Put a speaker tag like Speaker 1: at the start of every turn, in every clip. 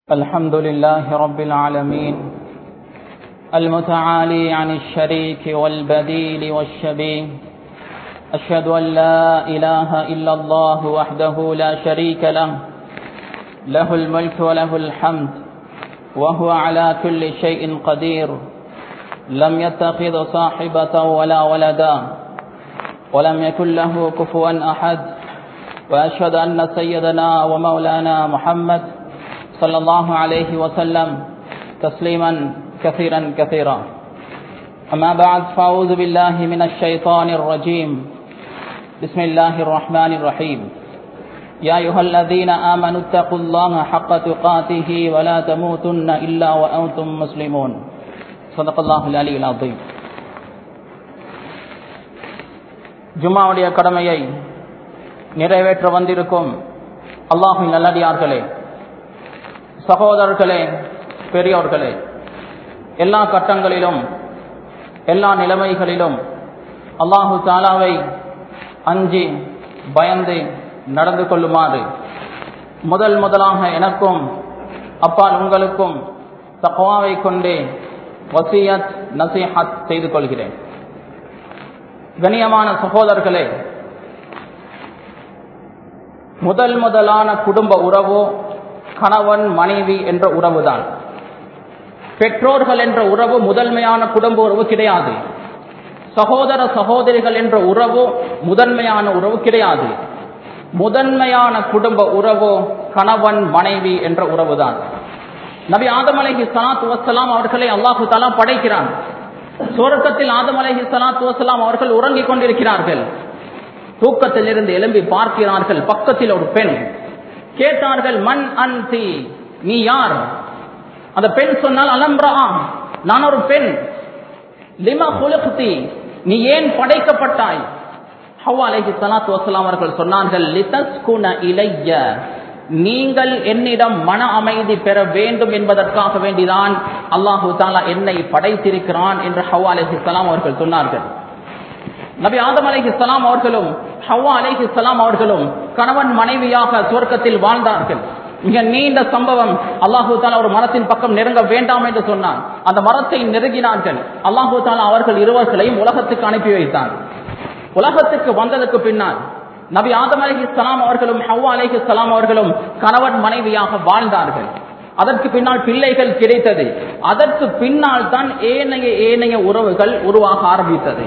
Speaker 1: الحمد لله رب العالمين المتعالي عن الشريك والبديل والشبيه أشهد أن لا إله إلا الله وحده لا شريك له له الملك وله الحمد وهو على كل شيء قدير لم يتخذ صاحبة ولا ولدا ولم يكن له كفوا أحد وأشهد أن سيدنا ومولانا محمد صلى الله عليه وسلم تسليما كثيرا كثيرا أما بعد فأعوذ بالله من الشيطان الرجيم بسم الله الرحمن الرحيم يا أيها الذين آمنوا اتقوا الله حق تقاته ولا تموتن إلا وأنتم مسلمون صدق الله العلي العظيم ஜும்மாவுடைய கடமையை நிறைவேற்ற வந்திருக்கும் அல்லாஹின் நல்லடியார்களே சகோதரர்களே பெரியோர்களே எல்லா கட்டங்களிலும் எல்லா நிலைமைகளிலும் அல்லாஹு தாலாவை அஞ்சி பயந்து நடந்து கொள்ளுமாறு முதல் முதலாக எனக்கும் அப்பால் உங்களுக்கும் தக்குவாவை கொண்டே வசியத் நசீஹத் செய்து கொள்கிறேன் கண்ணியமான சகோதரர்களே முதல் முதலான குடும்ப உறவோ கணவன் மனைவி என்ற உறவுதான் பெற்றோர்கள் என்ற உறவு முதன்மையான குடும்ப உறவு கிடையாது சகோதர சகோதரிகள் என்ற உறவு முதன்மையான உறவு கிடையாது முதன்மையான குடும்ப உறவு கணவன் மனைவி என்ற உறவுதான் நபி ஆதம் அலஹி சலாத் வசலாம் அவர்களை அல்லாஹு தாலா படைக்கிறான் சுவர்க்கத்தில் ஆதம் அலஹி சலாத் வசலாம் அவர்கள் உறங்கிக் கொண்டிருக்கிறார்கள் தூக்கத்தில் இருந்து எழும்பி பார்க்கிறார்கள் பக்கத்தில் ஒரு பெண் கேட்டார்கள் மண் அன்சி நீ யார் அந்த பெண் சொன்னால் அலம்ரா நான் ஒரு பெண் லிமா குலுக்தி நீ ஏன் படைக்கப்பட்டாய் ஹவா அலைஹி சலாத்து வசலாம் அவர்கள் சொன்னார்கள் லிதஸ்குன இலைய நீங்கள் என்னிடம் மன அமைதி பெற வேண்டும் என்பதற்காக வேண்டிதான் அல்லாஹு தாலா என்னை படைத்திருக்கிறான் என்று ஹவா அலைஹி சலாம் அவர்கள் சொன்னார்கள் நபி ஆதம் அலைஹி சலாம் அவர்களும் ஹவா அலைஹி சலாம் அவர்களும் கணவன் மனைவியாக சுவர்க்கத்தில் வாழ்ந்தார்கள் மிக நீண்ட சம்பவம் அல்லாஹூ தாலா ஒரு மரத்தின் பக்கம் நெருங்க வேண்டாம் என்று சொன்னான் அந்த மரத்தை நெருங்கினார்கள் அல்லாஹூ தாலா அவர்கள் இருவர்களையும் உலகத்துக்கு அனுப்பி வைத்தான் உலகத்துக்கு வந்ததுக்கு பின்னால் நபி ஆதம் அலஹி சலாம் அவர்களும் ஹவ்வா அலஹி சலாம் அவர்களும் கணவன் மனைவியாக வாழ்ந்தார்கள் அதற்கு பின்னால் பிள்ளைகள் கிடைத்தது அதற்கு பின்னால் தான் ஏனைய ஏனைய உறவுகள் உருவாக ஆரம்பித்தது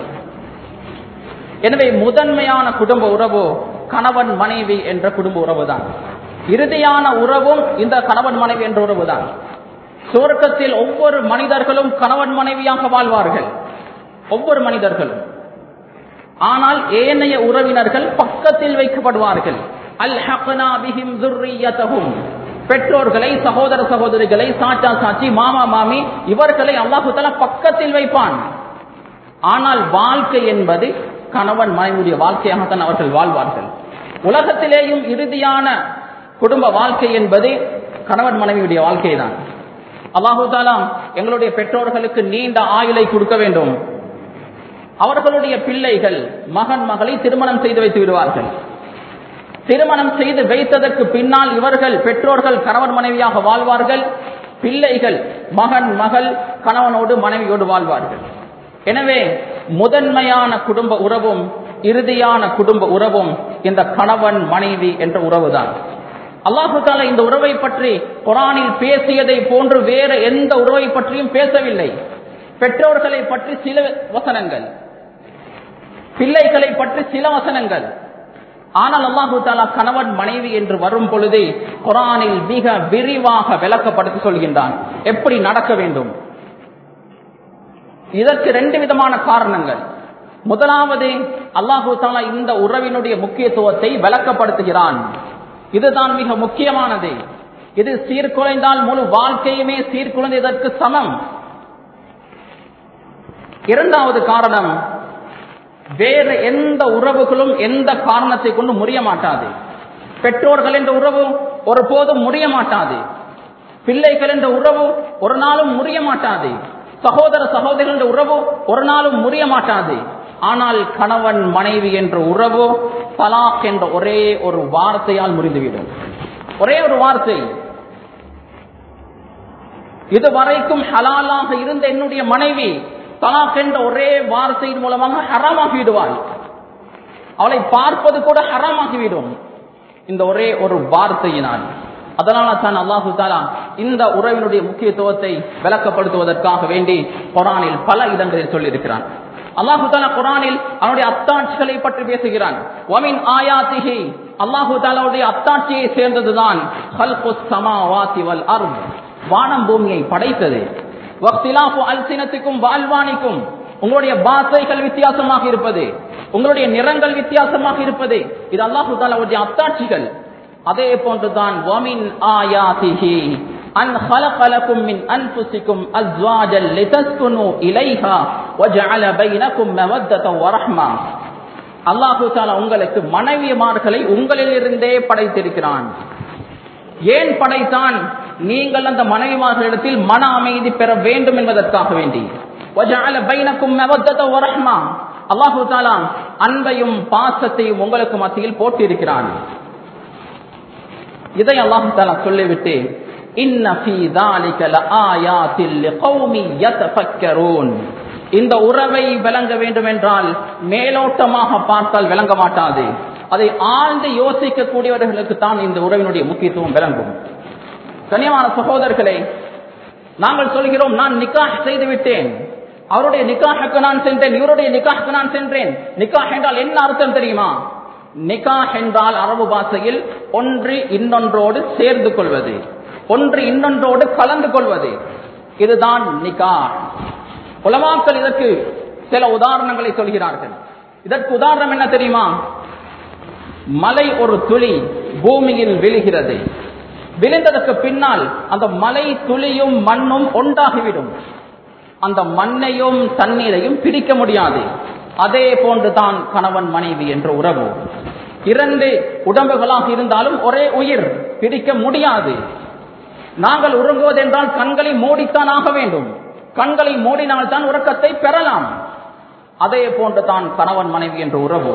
Speaker 1: எனவே முதன்மையான குடும்ப உறவு கணவன் மனைவி என்ற குடும்ப உறவு தான் இறுதியான உறவும் இந்த கணவன் மனைவி என்ற உறவு தான் சுவர்க்கத்தில் ஒவ்வொரு மனிதர்களும் கணவன் மனைவியாக வாழ்வார்கள் ஒவ்வொரு மனிதர்களும் ஆனால் ஏனைய உறவினர்கள் பக்கத்தில் வைக்கப்படுவார்கள் அல் ஹக்னாபிஹிம் பெற்றோர்களை சகோதர சகோதரிகளை சாச்சா சாச்சி மாமா மாமி இவர்களை அல்லாஹு தலா பக்கத்தில் வைப்பான் ஆனால் வாழ்க்கை என்பது கணவன் மனைவியுடைய வாழ்க்கையாகத்தான் அவர்கள் வாழ்வார்கள் உலகத்திலேயும் இறுதியான குடும்ப வாழ்க்கை என்பது கணவன் மனைவியுடைய வாழ்க்கை தான் அல்லாஹு தாலா எங்களுடைய பெற்றோர்களுக்கு நீண்ட ஆயுளை கொடுக்க வேண்டும் அவர்களுடைய பிள்ளைகள் மகன் மகளை திருமணம் செய்து வைத்து விடுவார்கள் திருமணம் செய்து வைத்ததற்கு பின்னால் இவர்கள் பெற்றோர்கள் கணவன் மனைவியாக வாழ்வார்கள் பிள்ளைகள் மகன் மகள் கணவனோடு மனைவியோடு வாழ்வார்கள் எனவே முதன்மையான குடும்ப உறவும் இறுதியான குடும்ப உறவும் இந்த கணவன் மனைவி என்ற உறவுதான் அல்லாஹு தாலா இந்த உறவை பற்றி குரானில் பேசியதை போன்று வேறு எந்த உறவை பற்றியும் பேசவில்லை பெற்றோர்களை பற்றி சில வசனங்கள் பிள்ளைகளை பற்றி சில வசனங்கள் ஆனால் அல்லாஹு தாலா கணவன் மனைவி என்று வரும் பொழுது குரானில் மிக விரிவாக விளக்கப்படுத்தி சொல்கின்றான் எப்படி நடக்க வேண்டும் இதற்கு ரெண்டு விதமான காரணங்கள் முதலாவது அல்லாஹு தாலா இந்த உறவினுடைய முக்கியத்துவத்தை விளக்கப்படுத்துகிறான் இதுதான் மிக முக்கியமானது இது சீர்குலைந்தால் முழு வாழ்க்கையுமே சீர்குலைந்ததற்கு சமம் இரண்டாவது காரணம் வேறு எந்த உறவுகளும் எந்த காரணத்தை கொண்டு முறிய மாட்டாது பெற்றோர்கள் என்ற உறவு ஒருபோதும் முறிய மாட்டாது பிள்ளைகள் என்ற உறவு ஒரு நாளும் முறிய மாட்டாது சகோதர சகோதரிகள் என்ற உறவு ஒரு நாளும் முறிய மாட்டாது ஆனால் கணவன் மனைவி என்ற உறவு தலாக் என்ற ஒரே ஒரு வார்த்தையால் முறிந்துவிடும் ஒரே ஒரு வார்த்தை இதுவரைக்கும் ஹலாலாக இருந்த என்னுடைய மனைவி தலாக் என்ற ஒரே வார்த்தையின் மூலமாக ஹராமாகிவிடுவாள் அவளை பார்ப்பது கூட ஹராமாகிவிடும் இந்த ஒரே ஒரு வார்த்தையினால் அதனால தான் அல்லாஹு தாலா இந்த உறவினுடைய முக்கியத்துவத்தை விளக்கப்படுத்துவதற்காக வேண்டி குரானில் பல இடங்களில் சொல்லியிருக்கிறான் அல்லாஹு தாலா குரானில் அவனுடைய அத்தாட்சிகளை பற்றி பேசுகிறான் ஒமின் ஆயாத்திகி அல்லாஹு தாலாவுடைய அத்தாட்சியை சேர்ந்ததுதான் வானம் பூமியை படைத்தது அல்சினத்துக்கும் வாழ்வானிக்கும் உங்களுடைய பாசைகள் வித்தியாசமாக இருப்பது உங்களுடைய நிறங்கள் வித்தியாசமாக இருப்பது இது அல்லாஹு தாலாவுடைய அத்தாட்சிகள் அதே போன்றுதான் வமின் ஆயாதிஹி அன் خلقلكم من انفسكم ازواجا لتسكنوا اليها وجعل بينكم موده ورحمه அல்லாஹு தாலா உங்களுக்கு மனைவிமார்களை உங்களிலிருந்தே படைத்திருக்கிறான் ஏன் படைத்தான் நீங்கள் அந்த மனைவிமார்களிடத்தில் மன அமைதி பெற வேண்டும் என்பதற்காக வேண்டி وجعل بينكم موده ورحمه அல்லாஹு தாலா அன்பையும் பாசத்தையும் உங்களுக்கு மத்தியில் போட்டிருக்கிறான் இதை அல்லாஹு தாலா சொல்லிவிட்டு இந்த உறவை விளங்க வேண்டும் என்றால் மேலோட்டமாக பார்த்தால் விளங்க மாட்டாது அதை ஆழ்ந்து யோசிக்கக்கூடியவர்களுக்கு தான் இந்த உறவினுடைய முக்கியத்துவம் விளங்கும் கனியமான சகோதரர்களே நாங்கள் சொல்கிறோம் நான் நிக்காஹ் செய்து விட்டேன் அவருடைய நிக்காஹுக்கு நான் சென்றேன் இவருடைய நிக்காஹுக்கு நான் சென்றேன் நிக்காஹ் என்றால் என்ன அர்த்தம் தெரியுமா நிகாஹ் என்றால் அரபு பாஷையில் ஒன்று இன்னொன்றோடு சேர்ந்து கொள்வது ஒன்று இன்னொன்றோடு கலந்து கொள்வது இதுதான் நிகா உலமாக்கள் இதற்கு சில உதாரணங்களை சொல்கிறார்கள் இதற்கு உதாரணம் என்ன தெரியுமா மலை ஒரு துளி பூமியில் விழுகிறது விழுந்ததற்கு பின்னால் அந்த மலை துளியும் மண்ணும் ஒன்றாகிவிடும் அந்த மண்ணையும் தண்ணீரையும் பிரிக்க முடியாது அதே போன்றுதான் கணவன் மனைவி என்ற உறவு இரண்டு உடம்புகளாக இருந்தாலும் ஒரே உயிர் பிடிக்க முடியாது நாங்கள் உறங்குவது என்றால் கண்களை மூடித்தான் ஆக வேண்டும் கண்களை மூடினால் தான் உறக்கத்தை பெறலாம் அதே போன்று தான் கணவன் மனைவி என்ற உறவு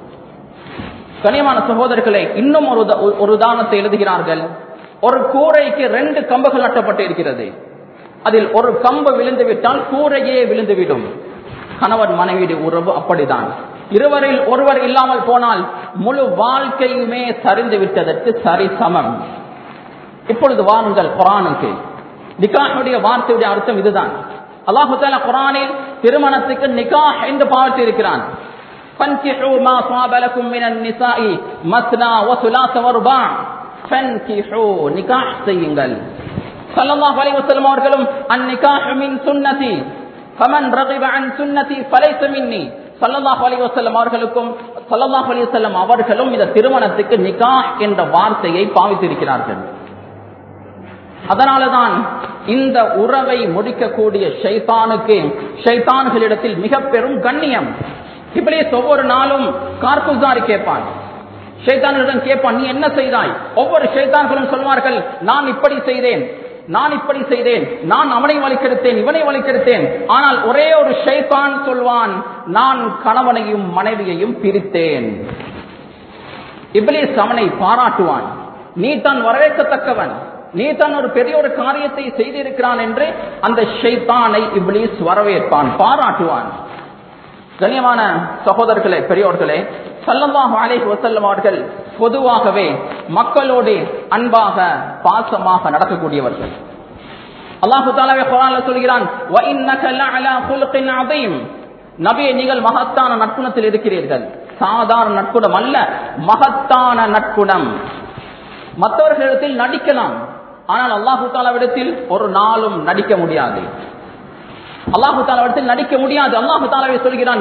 Speaker 1: கனியமான சகோதரர்களே இன்னும் ஒரு ஒரு உதாரணத்தை எழுதுகிறார்கள் ஒரு கூரைக்கு ரெண்டு கம்புகள் நட்டப்பட்டு இருக்கிறது அதில் ஒரு கம்பு விழுந்து விட்டால் கூரையே விழுந்துவிடும் கணவன் மனைவியுடைய உறவு அப்படிதான் இருவரில் ஒருவர் இல்லாமல் போனால் முழு வாழ்க்கையுமே சரிந்து விட்டதற்கு சரி சமம் இப்பொழுது வாருங்கள் குரானுக்கு நிகாஹுடைய வார்த்தையுடைய அர்த்தம் இதுதான் அல்லாஹு தாலா குரானில் திருமணத்துக்கு நிகாஹ் என்று பார்த்து இருக்கிறான் فانكحوا ما صاب لكم من النساء مثنى وثلاث ورباع فانكحوا நிகாஹ் செய்யுங்கள் ஸல்லல்லாஹு அலைஹி வஸல்லம் அவர்களும் அந்நிகாஹ் மின் சுன்னதி ஃபமன் ரகிப அன் சுன்னதி ஃபலைஸ மின்னி ஸல்லல்லாஹு அலைஹி வஸல்லம் அவர்களுக்கும் ஸல்லல்லாஹு அலைஹி வஸல்லம் அவர்களும் இந்த திருமணத்துக்கு நிகாஹ் என்ற வார்த்தையை பாவித்திருக்கிறார்கள் அதனாலதான் இந்த உறவை முடிக்கக்கூடிய ஷைத்தானுக்கு ஷைத்தான்களிடத்தில் மிக பெரும் கண்ணியம் இப்ளீஸ் ஒவ்வொரு நாளும் கார்குசாரி கேட்பான் ஷைத்தான்களிடம் கேட்பான் நீ என்ன செய்தாய் ஒவ்வொரு ஷைத்தான்களும் சொல்வார்கள் நான் இப்படி செய்தேன் நான் இப்படி செய்தேன் நான் அவனை வலிக்கெடுத்தேன் இவனை வலிக்கெடுத்தேன் ஆனால் ஒரே ஒரு ஷைத்தான் சொல்வான் நான் கணவனையும் மனைவியையும் பிரித்தேன் இப்ளீஸ் அவனை பாராட்டுவான் நீ தான் வரவேற்கத்தக்கவன் நீ தான் ஒரு பெரிய ஒரு காரியத்தை செய்திருக்கிறான் என்று அந்த ஷைத்தானை இப்ளீஸ் வரவேற்பான் பாராட்டுவான் கண்ணியமான சகோதரர்களே பெரியோர்களே சல்லல்லாஹு அலைஹி வஸல்லம் அவர்கள் பொதுவாகவே மக்களோடு அன்பாக பாசமாக நடக்கக்கூடியவர்கள் அல்லாஹு தஆலாவே குர்ஆன்ல சொல்கிறான் வ இன்னக லஅலா குல்கின் அதீம் நபியே நீங்கள் மகத்தான நற்குணத்தில் இருக்கிறீர்கள் சாதாரண நற்குணம் அல்ல மகத்தான நற்குணம் மற்றவர்களிடத்தில் நடிக்கலாம் ஆனால் அல்லாஹு தாலாவிடத்தில் ஒரு நாளும் நடிக்க முடியாது அல்லாஹு தாலாவிடத்தில் நடிக்க முடியாது அல்லாஹு தாலாவை சொல்கிறான்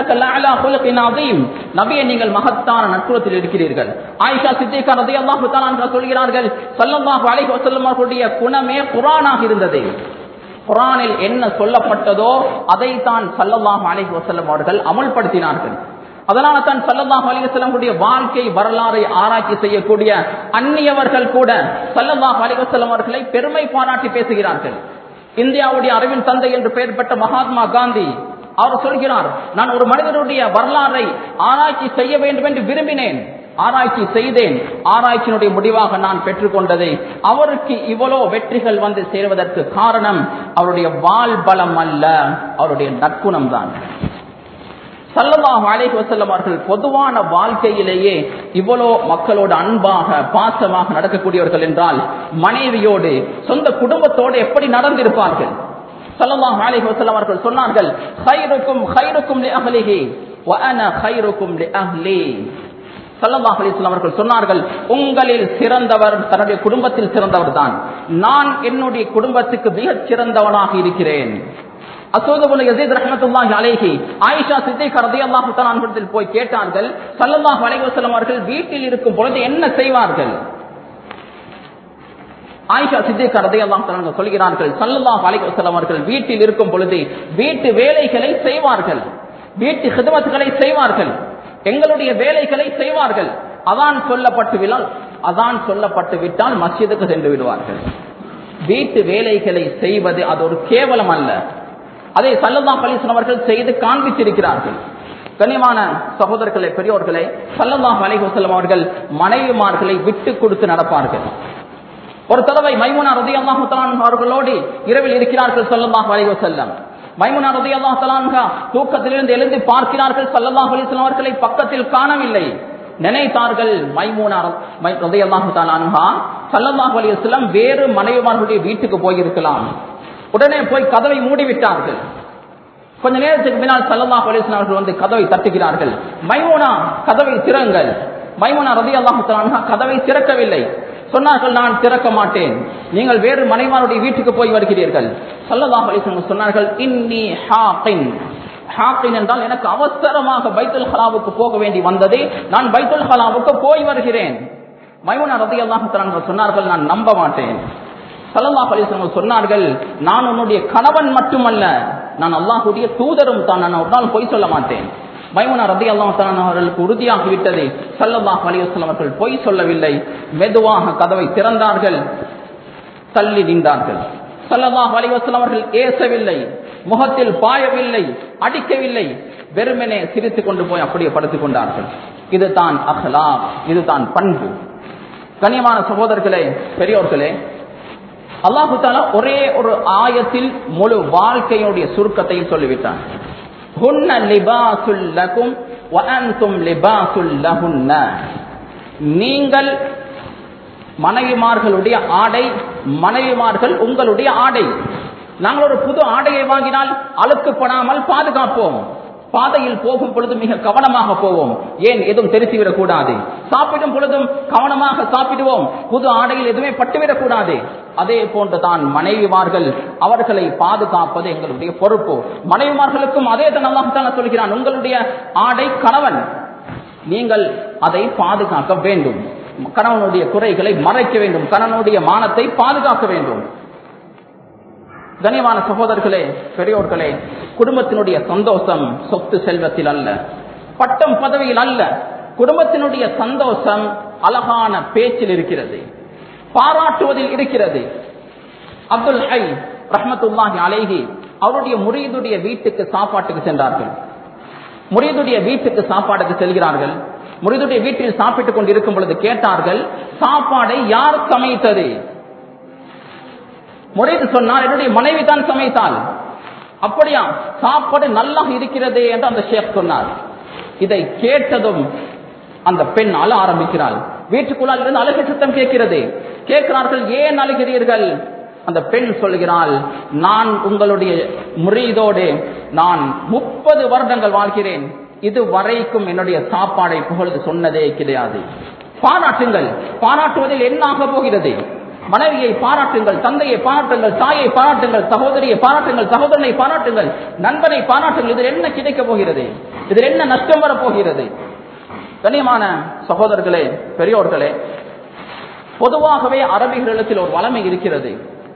Speaker 1: நபியை நீங்கள் மகத்தான நட்புறத்தில் இருக்கிறீர்கள் ஆயிஷா சித்திகா ரதி அல்லாஹு தாலா சொல்கிறார்கள் சல்லல்லாஹு அலைஹி வஸல்லம் அவர்களுடைய குணமே குரானாக இருந்தது குரானில் என்ன சொல்லப்பட்டதோ அதைத்தான் சல்லல்லாஹு அலைஹி வஸல்லம் அவர்கள் அமல்படுத்தினார்கள் அதனால தான் சல்லல்லாஹு அலைஹி வஸல்லமுடைய வாழ்க்கை வரலாறை ஆராய்ச்சி செய்யக்கூடிய அந்நியவர்கள் கூட சல்லல்லாஹு அலைஹி வஸல்லம் அவர்களை பெருமை பாராட்டி பேசுகிறார்கள் இந்தியாவுடைய அறிவின் தந்தை என்று பெயர் பெற்ற மகாத்மா காந்தி அவர் சொல்கிறார் நான் ஒரு மனிதனுடைய வரலாறை ஆராய்ச்சி செய்ய வேண்டும் என்று விரும்பினேன் ஆராய்ச்சி செய்தேன் ஆராய்ச்சியினுடைய முடிவாக நான் பெற்றுக்கொண்டது அவருக்கு இவ்வளோ வெற்றிகள் வந்து சேருவதற்கு காரணம் அவருடைய வால் பலம் அல்ல அவருடைய நற்குணம் தான் சல்லல்லாஹு அலைஹி வஸல்லம் அவர்கள் பொதுவான வாழ்க்கையிலேயே இவ்வளோ மக்களோடு அன்பாக பாசமாக நடக்கக்கூடியவர்கள் என்றால் மனைவியோடு சொந்த குடும்பத்தோடு எப்படி நடந்திருப்பார்கள் சல்லல்லாஹு அலைஹி வஸல்லம் அவர்கள் சொன்னார்கள் ஹைருக்கும் ஹைருக்கும் லி அஹ்லிஹி வ அன ஹைருக்கும் லி அஹ்லி சல்லல்லாஹு அலைஹி வஸல்லம் அவர்கள் சொன்னார்கள் உங்களில் சிறந்தவர் தன்னுடைய குடும்பத்தில் சிறந்தவர் தான் நான் என்னுடைய குடும்பத்துக்கு மிகச் சிறந்தவனாக இருக்கிறேன் அசோதபுல் யசீத் ரஹ்மத்துல்லாஹி அலைஹி ஆயிஷா சித்திக் ரலியல்லாஹு தஆலா அன்ஹுவிடத்தில் போய் கேட்டார்கள் ஸல்லல்லாஹு அலைஹி வஸல்லம் அவர்கள் வீட்டில் இருக்கும் பொழுது என்ன செய்வார்கள் ஆயிஷா சித்திக் ரலியல்லாஹு தஆலா சொல்கிறார்கள் ஸல்லல்லாஹு அலைஹி வஸல்லம் அவர்கள் வீட்டில் இருக்கும் பொழுது வீட்டு வேலைகளை செய்வார்கள் வீட்டு ஹிதமத்துகளை செய்வார்கள் எங்களுடைய வேலைகளை செய்வார்கள் அதான் சொல்லப்பட்டு விழால் அதான் சொல்லப்பட்டு விட்டால் மஸ்ஜிதுக்கு சென்று விடுவார்கள் வீட்டு வேலைகளை செய்வது அது ஒரு கேவலம் அல்ல அதை சல்லல்லா பலிசன் அவர்கள் செய்து காண்பித்திருக்கிறார்கள் கண்ணியமான சகோதரர்களே பெரியோர்களே சல்லல்லா அலைஹுசல்லம் அவர்கள் மனைவிமார்களை விட்டு கொடுத்து நடப்பார்கள் ஒரு தடவை மைமுனா ரதி அல்லாஹு அவர்களோடு இரவில் இருக்கிறார்கள் சல்லல்லாஹு அலைஹுசல்லம் மைமுனா ரதி அல்லாஹ் தலான்கா தூக்கத்திலிருந்து எழுந்து பார்க்கிறார்கள் சல்லல்லாஹு அலிஸ்லாம் அவர்களை பக்கத்தில் காணவில்லை நினைத்தார்கள் மைமூனா ரதி அல்லாஹு தலான்கா சல்லல்லாஹு அலிஸ்லாம் வேறு மனைவிமார்களுடைய வீட்டுக்கு போயிருக்கலாம் உடனே போய் கதவை மூடிவிட்டார்கள் கொஞ்ச நேரத்துக்கு பின்னால் சல்லல்லாஹு அலிஸ்லாம் அவர்கள் வந்து கதவை தட்டுகிறார்கள் மைமூனா கதவை திறங்கள் மைமூனா ரதி அல்லாஹு கதவை திறக்கவில்லை சொன்னார்கள் நான் திறக்க மாட்டேன் நீங்கள் வேறு மனைவாருடைய வீட்டுக்கு போய் வருகிறீர்கள் சல்லல்லாஹு அலிஸ்லாம் சொன்னார்கள் இன்னி ஹாக்கின் ஹாக்கின் என்றால் எனக்கு அவசரமாக பைத்துல் ஹலாவுக்கு போக வேண்டி வந்தது நான் பைத்துல் ஹலாவுக்கு போய் வருகிறேன் மைமுனா ரதி அல்லாஹு சொன்னார்கள் நான் நம்ப மாட்டேன் சல்லல்லாஹ் அலிஸ்லாம் சொன்னார்கள் நான் உன்னுடைய கணவன் மட்டுமல்ல நான் அல்லாஹுடைய தூதரும் தான் நான் ஒரு நாள் பொய் சொல்ல மாட்டேன் மைமுனா ரதி அல்லாஹ் அவர்களுக்கு உறுதியாகி விட்டது சல்லல்லாஹ் அலிவஸ்லாம் அவர்கள் பொய் சொல்லவில்லை மெதுவாக கதவை திறந்தார்கள் தள்ளி நின்றார்கள் சல்லல்லாஹ் அலிவஸ்லாம் அவர்கள் ஏசவில்லை முகத்தில் பாயவில்லை அடிக்கவில்லை வெறுமனே சிரித்துக் கொண்டு போய் அப்படியே படுத்துக் கொண்டார்கள் இதுதான் அஹ்லா இதுதான் பண்பு கண்ணியமான சகோதரர்களே பெரியோர்களே அல்லாஹு தாலா ஒரே ஒரு ஆயத்தில் முழு வாழ்க்கையுடைய சுருக்கத்தையும் சொல்லிவிட்டான் ஹுன்ன லிபாசுல் லகும் வ அன்தும் லிபாசுல் லஹுன்ன நீங்கள் மனைவிமார்களுடைய ஆடை மனைவிமார்கள் உங்களுடைய ஆடை நாங்கள் ஒரு புது ஆடையை வாங்கினால் அழுக்குப்படாமல் பாதுகாப்போம் பாதையில் போகும் பொழுது மிக கவனமாக போவோம் ஏன் எதுவும் தெரித்துவிடக் கூடாது சாப்பிடும் பொழுதும் கவனமாக சாப்பிடுவோம் புது ஆடையில் எதுவுமே பட்டுவிடக் கூடாது அதே போன்றுதான் மனைவிமார்கள் அவர்களை பாதுகாப்பது எங்களுடைய பொறுப்பு மனைவிமார்களுக்கும் அதே தான் அல்லாஹால சொல்கிறான் உங்களுடைய ஆடை கணவன் நீங்கள் அதை பாதுகாக்க வேண்டும் கணவனுடைய குறைகளை மறைக்க வேண்டும் கணவனுடைய மானத்தை பாதுகாக்க வேண்டும் கனியமான சகோதரர்களே பெரியோர்களே குடும்பத்தினுடைய சந்தோஷம் சொத்து செல்வத்தில் அல்ல பட்டம் பதவியில் அல்ல குடும்பத்தினுடைய சந்தோஷம் அழகான பேச்சில் இருக்கிறது பாராட்டுவதில் இருக்கிறது அப்துல் ஹை ரஹமத்துல்லாஹி அலேஹி அவருடைய முரீதுடைய வீட்டுக்கு சாப்பாட்டுக்கு சென்றார்கள் முரீதுடைய வீட்டுக்கு சாப்பாட்டுக்கு செல்கிறார்கள் முரீதுடைய வீட்டில் சாப்பிட்டுக் கொண்டு இருக்கும் பொழுது கேட்டார்கள் சாப்பாடை யார் சமைத்தது முறைத்து சொன்னால் என்னுடைய மனைவி தான் சமைத்தாள் அப்படியா சாப்பாடு நல்லா இருக்கிறதே என்று அந்த ஷேக் சொன்னார் இதை கேட்டதும் அந்த பெண் அழ ஆரம்பிக்கிறாள் வீட்டுக்குள்ளால் இருந்து அழுகை சத்தம் கேட்கிறது கேட்கிறார்கள் ஏன் அழுகிறீர்கள் அந்த பெண் சொல்கிறாள் நான் உங்களுடைய முறையதோடு நான் முப்பது வருடங்கள் வாழ்கிறேன் இது வரைக்கும் என்னுடைய சாப்பாடை புகழ்ந்து சொன்னதே கிடையாது பாராட்டுங்கள் பாராட்டுவதில் என்ன ஆக போகிறது மனைவியை பாராட்டுங்கள் தந்தையை பாராட்டுங்கள் தாயை பாராட்டுங்கள் சகோதரியை பாராட்டுங்கள் சகோதரனை பாராட்டுங்கள் நண்பனை பாராட்டுங்கள் இதில் என்ன கிடைக்க போகிறது இதில் என்ன நஷ்டம் வரப்போகிறது கண்ணியமான சகோதரர்களே பெரியோர்களே பொதுவாகவே அரபிகளிடத்தில் ஒரு வளமை இருக்கிறது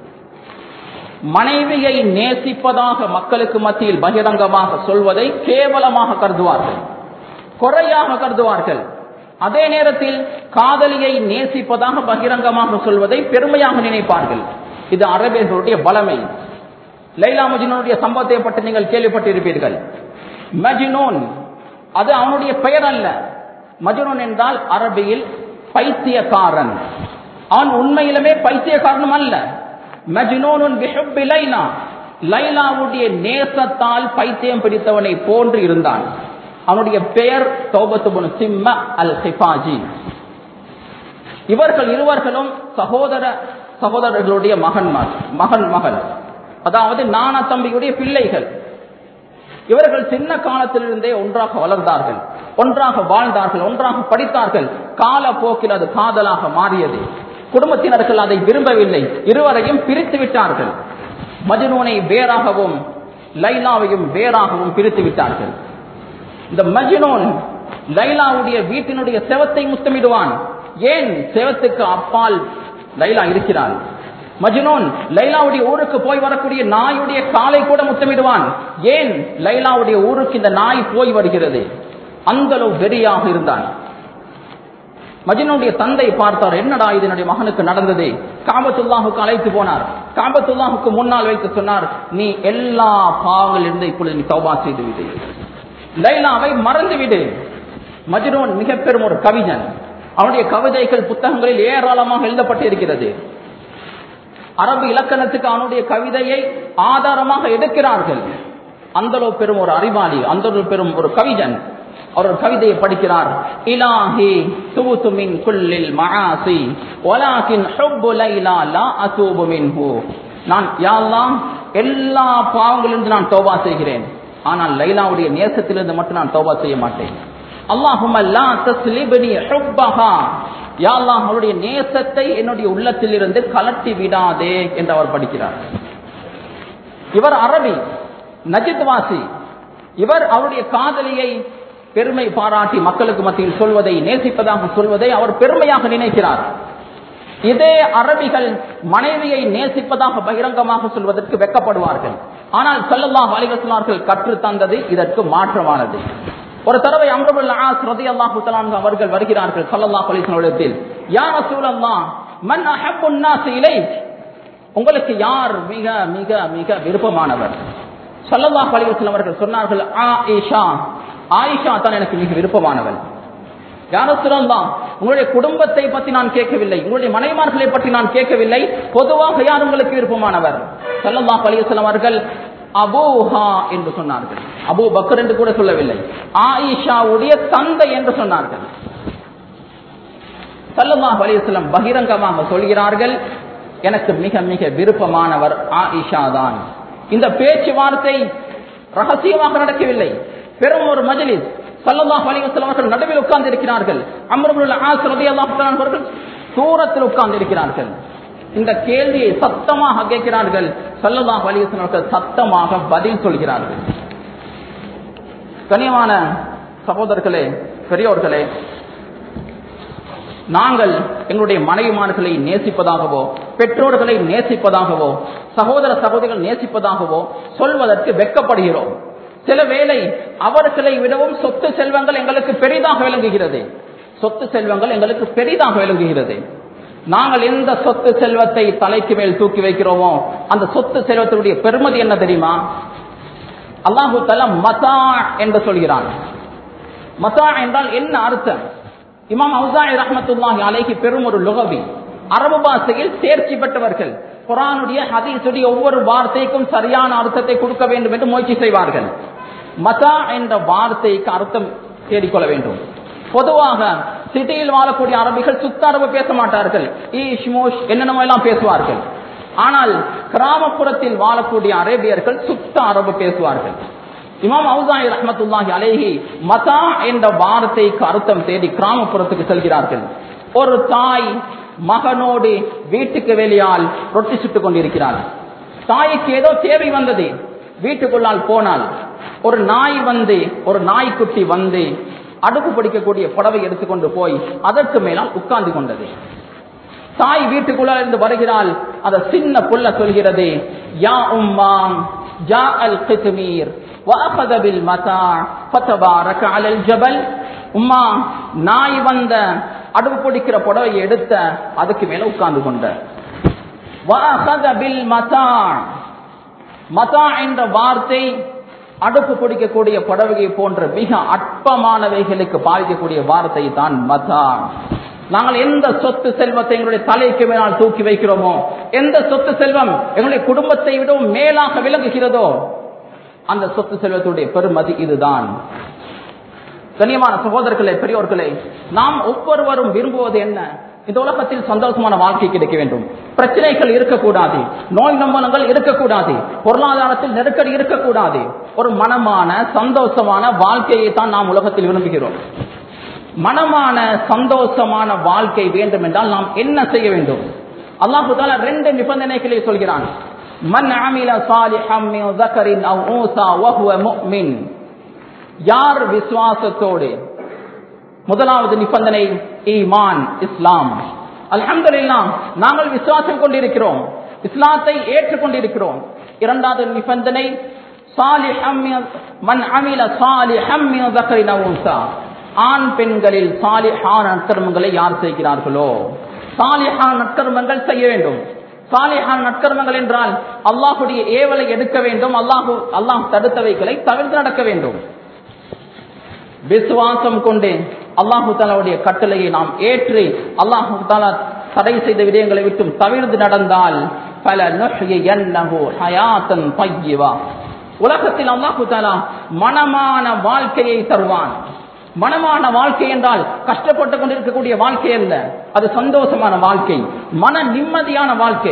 Speaker 1: மனைவியை நேசிப்பதாக மக்களுக்கு மத்தியில் பகிரங்கமாக சொல்வதை கேவலமாக கருதுவார்கள் குறையாக கருதுவார்கள் அதே நேரத்தில் காதலியை நேசிப்பதாக பகிரங்கமாக சொல்வதை பெருமையாக நினைப்பார்கள் இது அரபியர்களுடைய பலமை லைலா மஜினுடைய சம்பவத்தை பற்றி நீங்கள் கேள்விப்பட்டிருப்பீர்கள் மஜினோன் அது அவனுடைய பெயர் அல்ல மஜ்னூன் என்றால் அரபியில் பைத்தியக்காரன் அவன் உண்மையிலுமே பைத்தியக்காரனும் அல்ல மஜ்னூனுன் பிஹுப்பி லைலா லைலாவுடைய நேசத்தால் பைத்தியம் பிடித்தவனை போன்று இருந்தான் அவனுடைய பெயர் தௌபத்துபுன் சிம்ம அல் ஹிஃபாஜி இவர்கள் இருவர்களும் சகோதர சகோதரர்களுடைய மகன்மார் மகன் மகள் அதாவது நானா தம்பியுடைய பிள்ளைகள் இவர்கள் சின்ன காலத்திலிருந்தே ஒன்றாக வளர்ந்தார்கள் ஒன்றாக வாழ்ந்தார்கள் ஒன்றாக படித்தார்கள் கால போக்கில் அது காதலாக மாறியது குடும்பத்தினர்கள் அதை விரும்பவில்லை இருவரையும் பிரித்து விட்டார்கள் மஜ்னூனை வேறாகவும் லைலாவையும் வேறாகவும் பிரித்து விட்டார்கள் இந்த மஜ்னூன் லைலாவுடைய வீட்டினுடைய செவத்தை முத்தமிடுவான் ஏன் செவத்துக்கு அப்பால் லைலா இருக்கிறாள் மஜ்னூன் லைலாவுடைய ஊருக்கு போய் வரக்கூடிய நாயுடைய காலை கூட முத்தமிடுவான் ஏன் லைலாவுடைய ஊருக்கு இந்த நாய் போய் வருகிறது அந்த அளவு வெறியாக இருந்தான் மஜ்னூனுடைய தந்தை பார்த்தார் என்னடா இது என்னுடைய மகனுக்கு நடந்தது காபத்துல்லாஹுக்கு அழைத்து போனார் காபத்துல்லாஹுக்கு முன்னால் வைத்து சொன்னார் நீ எல்லா பாவங்களிலிருந்து இப்பொழுது நீ தௌபா செய்து விடு லைலாவை மறந்து விடு மஜ்னூன் மிக பெரும் ஒரு கவிஞன் அவனுடைய கவிதைகள் புத்தகங்களில் ஏராளமாக எழுதப்பட்டு இருக்கிறது அரபு இலக்கணத்துக்கு அவனுடைய கவிதையை ஆதாரமாக எடுக்கிறார்கள் அந்த பெரும் ஒரு அறிவாளி அந்த பெரும் ஒரு கவிஞன் அவர் ஒரு கவிதையை படிக்கிறார் இலாஹி துவுது மின் குல்லில் மஆசி வலாகின் ஹுப்பு லைலா லா அசூபு மின்ஹு நான் யா அல்லாஹ் எல்லா பாவங்களிலிருந்து நான் தௌபா செய்கிறேன் ஆனால் லைலாவுடைய நேசத்திலிருந்து மட்டும் நான் தௌபா செய்ய மாட்டேன் அல்லாஹும்ம லா தஸ்லிப்னி ஹுப்பஹா யா அல்லாஹ் அவருடைய நேசத்தை என்னுடைய உள்ளத்திலிருந்து கலட்டி விடாதே என்று அவர் படிக்கிறார் இவர் அரபி நஜித்வாசி இவர் அவருடைய காதலியை பெருமை பாராட்டி மக்களுக்கு மத்தியில் சொல்வதை நேசிப்பதாக சொல்வதை அவர் பெருமையாக நினைக்கிறார் இதே அரபிகள் மனைவியை நேசிப்பதாக பகிரங்கமாக சொல்வதற்கு வெக்கப்படுவார்கள் ஆனால் சல்லல்லாஹ் அலிவசனார்கள் கற்று தந்தது இதற்கு மாற்றமானது ஒரு தடவை அம்ருல் ஆஸ் ரதி அல்லாஹு தலான்கு அவர்கள் வருகிறார்கள் சல்லல்லாஹ் அலிஸ்வனிடத்தில் யார் சூழல்லா மன் அஹப்புன் நாஸ் இலைக் உங்களுக்கு யார் மிக மிக மிக விருப்பமானவர் சல்லல்லாஹ் அலிவசன் அவர்கள் சொன்னார்கள் ஆயிஷா ஆயிஷா தான் எனக்கு மிக விருப்பமானவள் யார சொல்லலாம் உங்களுடைய குடும்பத்தை பற்றி நான் கேட்கவில்லை உங்களுடைய மனைமார்களை பற்றி நான் கேட்கவில்லை பொதுவாக யார் உங்களுக்கு விருப்பமானவர் சல்லல்லாஹ் அலிவசன் அவர்கள் அபூஹா என்று சொன்னார்கள் அபூ பக்கர் என்று கூட சொல்லவில்லை ஆயிஷாவுடைய தந்தை என்று சொன்னார்கள் சல்லல்லாஹ் அலிவசலம் பகிரங்கமாக சொல்கிறார்கள் எனக்கு மிக மிக விருப்பமானவர் ஆயிஷா தான் இந்த பேச்சுவார்த்தை ரகசியமாக நடக்கவில்லை பெரும் ஒரு மஜலிஸ் சல்லல்லாஹ் அலிவசலம் அவர்கள் நடுவில் உட்கார்ந்து இருக்கிறார்கள் அமருல் ஆஸ் ரதி அவர்கள் தூரத்தில் உட்கார்ந்து இருக்கிறார்கள் இந்த கேள்வியை சத்தமாக கேட்கிறார்கள் சல்லல்லாஹ் அலிவசலம் அவர்கள் சத்தமாக பதில் சொல்கிறார்கள் கனியமான சகோதரர்களே பெரியோர்களே நாங்கள் எங்களுடைய மனைவிமார்களை நேசிப்பதாகவோ பெற்றோர்களை நேசிப்பதாகவோ சகோதர சகோதரிகள் நேசிப்பதாகவோ சொல்வதற்கு வெக்கப்படுகிறோம் சில வேளை அவர்களை விடவும் சொத்து செல்வங்கள் எங்களுக்கு பெரிதாக விளங்குகிறது சொத்து செல்வங்கள் எங்களுக்கு பெரிதாக விளங்குகிறது நாங்கள் எந்த சொத்து செல்வத்தை தலைக்கு மேல் தூக்கி வைக்கிறோமோ அந்த சொத்து செல்வத்தினுடைய பெருமதி என்ன தெரியுமா அல்லாஹு தலா மசா என்று சொல்கிறான் மசா என்றால் என்ன அர்த்தம் இமாம் அவுசாய் ரஹமத்துல்லாஹி அலைஹி பெரும் ஒரு லுகவி அரபு பாஷையில் தேர்ச்சி பெற்றவர்கள் குரானுடைய ஹதீசுடைய ஒவ்வொரு வார்த்தைக்கும் சரியான அர்த்தத்தை கொடுக்க வேண்டும் என்று முயற்சி செய்வார்கள் மசா என்ற வார்த்தைக்கு அர்த்தம் தேடிக்கொள்ள வேண்டும் பொதுவாக சிட்டியில் வாழக்கூடிய அரபிகள் சுத்த அரபு பேச மாட்டார்கள் ஈஷ் மோஷ் என்னென்னமோ எல்லாம் பேசுவார்கள் ஆனால் கிராமப்புறத்தில் வாழக்கூடிய அரேபியர்கள் சுத்த அரபு பேசுவார்கள் இமாம் அவுசாய் ரஹமத்துல்லாஹி அலேஹி மதா என்ற வார்த்தைக்கு அர்த்தம் தேடி கிராமப்புறத்துக்கு செல்கிறார்கள் ஒரு தாய் மகனோடு வீட்டுக்கு வெளியால் ரொட்டி சுட்டுக் கொண்டிருக்கிறாள் தாய்க்கு ஏதோ தேவை வந்தது வீட்டுக்குள்ளால் போனால் ஒரு நாய் வந்து ஒரு நாய்க்குட்டி வந்து அடுப்பு பிடிக்கக்கூடிய புடவை எடுத்துக்கொண்டு போய் அதற்கு மேலால் உட்கார்ந்து கொண்டது தாய் வீட்டுக்குள்ள இருந்து வருகிறாள் அந்த சின்ன புள்ள சொல்கிறது யா உம்மா ஜா அல் கித்மீர் وأخذ بالمتاع فتبارك على الجبل உம்மா நாய் வந்த அடுப்பு பிடிக்கிற புடவையை எடுத்த அதுக்கு மேல உட்கார்ந்து கொண்ட மதா என்ற வார்த்தை அடுப்பு பிடிக்கக்கூடிய புடவையை போன்ற மிக அற்பமானவைகளுக்கு பாதிக்கக்கூடிய வார்த்தை தான் மதான் நாங்கள் எந்த சொத்து செல்வத்தை எங்களுடைய தலைக்கு மேலால் தூக்கி வைக்கிறோமோ எந்த சொத்து செல்வம் எங்களுடைய குடும்பத்தை விடவும் மேலாக விளங்குகிறதோ அந்த சொத்து செல்வத்துடைய பெருமதி இதுதான் கண்ணியமான சகோதரர்களே பெரியோர்களே நாம் ஒவ்வொருவரும் விரும்புவது என்ன இந்த உலகத்தில் சந்தோஷமான வாழ்க்கை கிடைக்க வேண்டும் பிரச்சனைகள் இருக்கக்கூடாது நோய் நம்பலங்கள் இருக்கக்கூடாது பொருளாதாரத்தில் நெருக்கடி இருக்கக்கூடாது ஒரு மனமான சந்தோஷமான வாழ்க்கையை தான் நாம் உலகத்தில் விரும்புகிறோம் மனமான சந்தோஷமான வாழ்க்கை வேண்டும் என்றால் நாம் என்ன செய்ய வேண்டும் அல்லாஹு தாலா ரெண்டு நிபந்தனைகளை சொல்கிறான் மன் அமில சாலிஹம் மின் ذكرٍ أو أنثى وهو مؤمن யார் விசுவாசத்தோடு முதலாவது நிபந்தனை ஈமான் இஸ்லாம் அல்ஹம்துலில்லாஹ் நாங்கள் விசுவாசம் கொண்டிருக்கிறோம் இஸ்லாத்தை ஏற்றுக்கொண்டிருக்கிறோம் இரண்டாவது நிபந்தனை சாலிஹம் மின்- மன் அமில சாலிஹம் மின் ذكرٍ أو أنثى ஆண் பெண்களில் சாலிஹான நற்கர்மங்களை யார் செய்கிறார்களோ சாலிஹான் நற்கர்மங்கள் செய்ய வேண்டும் சாலிஹான் நற்கர்மங்கள் என்றால் அல்லாஹுடைய ஏவலை எடுக்க வேண்டும் அல்லாஹு அல்லாஹ் தடுத்தவைகளை தவிர்த்து நடக்க வேண்டும் விசுவாசம் கொண்டு அல்லாஹு தாலாவுடைய கட்டளையை நாம் ஏற்று அல்லாஹு தாலா தடை செய்த விடயங்களை விட்டும் தவிர்த்து நடந்தால் பல நுஹ்யியன்னஹு ஹயாத்தன் தய்யிபா உலகத்தில் அல்லாஹு தாலா மனமான வாழ்க்கையை தருவான் மனமான வாழ்க்கை என்றால் கஷ்டப்பட்டு கொண்டிருக்கக்கூடிய வாழ்க்கை அல்ல அது சந்தோஷமான வாழ்க்கை மன நிம்மதியான வாழ்க்கை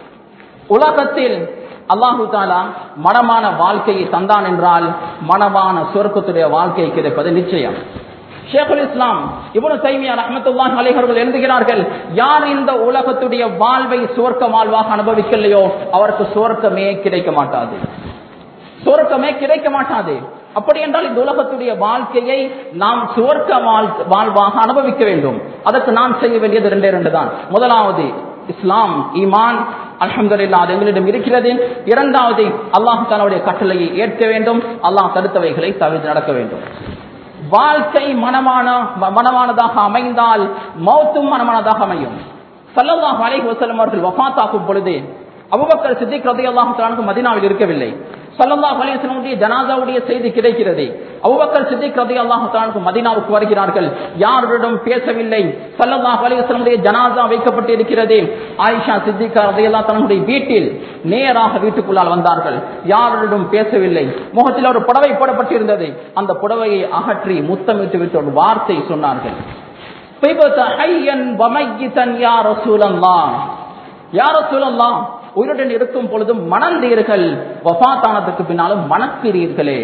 Speaker 1: உலகத்தில் அல்லாஹு தாலா மனமான வாழ்க்கையை தந்தான் என்றால் மனமான சொர்க்கத்துடைய வாழ்க்கை கிடைப்பது நிச்சயம் ஷேகுல் இஸ்லாம் இவனு தைமியா ரஹமத்துல்லாஹ் அலைஹர்கள் எழுதுகிறார்கள் யார் இந்த உலகத்துடைய வாழ்வை சுவர்க்க வாழ்வாக அனுபவிக்கலையோ அவருக்கு சுவர்க்கமே கிடைக்க மாட்டாது சுவர்க்கமே கிடைக்க மாட்டாது அப்படி என்றால் இந்த உலகத்துடைய வாழ்க்கையை நாம் சுவர்க்க வாழ்- வாழ்வாக அனுபவிக்க வேண்டும் அதற்கு நாம் செய்ய வேண்டியது ரெண்டே ரெண்டு தான் முதலாவது இஸ்லாம் ஈமான் அல்ஹம்துலில்லாஹ் அது எங்களிடம் இருக்கிறது இரண்டாவது அல்லாஹ் தன்னுடைய கட்டளையை ஏற்க வேண்டும் அல்லாஹ் தடுத்தவைகளை தவிர்த்து நடக்க வேண்டும் வாழ்க்கை மனமான ம- மனமானதாக அமைந்தால் மௌத்தும் மனமானதாக அமையும் ஸல்லல்லாஹு அலைஹி வஸல்லம் அவர்கள் வஃபாத்தாக்கும் பொழுது அபூபக்கர் சித்திக் ரலியல்லாஹு தஆலா மதீனாவில் இருக்கவில்லை ஸல்லல்லாஹு அலைஹி வஸல்லமுடைய ஜனாசாவுடைய செய்தி கிடைக்கிறது அபூபக்கர் சித்திக் ரலியல்லாஹு தஆலா மதீனாவுக்கு வருகிறார்கள் யாருடன் பேசவில்லை ஸல்லல்லாஹு அலைஹி வஸல்லமுடைய ஜனாசா வைக்கப்பட்டு இருக்கிறது ஆயிஷா சித்திகா ரலியல்லாஹு தஆலாவுடைய வீட்டில் நேராக வீட்டுக்குள்ளால் வந்தார்கள் யாருடன் பேசவில்லை முகத்தில் ஒரு புடவை போடப்பட்டிருந்தது அந்த புடவையை அகற்றி முத்தமிட்டு விட்டு ஒரு வார்த்தை சொன்னார்கள் "திபத ஹய்யன் வமையிதன் யா ரசூலல்லாஹ்." யா ரசூலல்லாஹ், உயிருடன் இருக்கும் பொழுதும் மணந்தீர்கள் வஃபாத்தானதுக்கு பின்னாலும் மணக்கிறீர்களே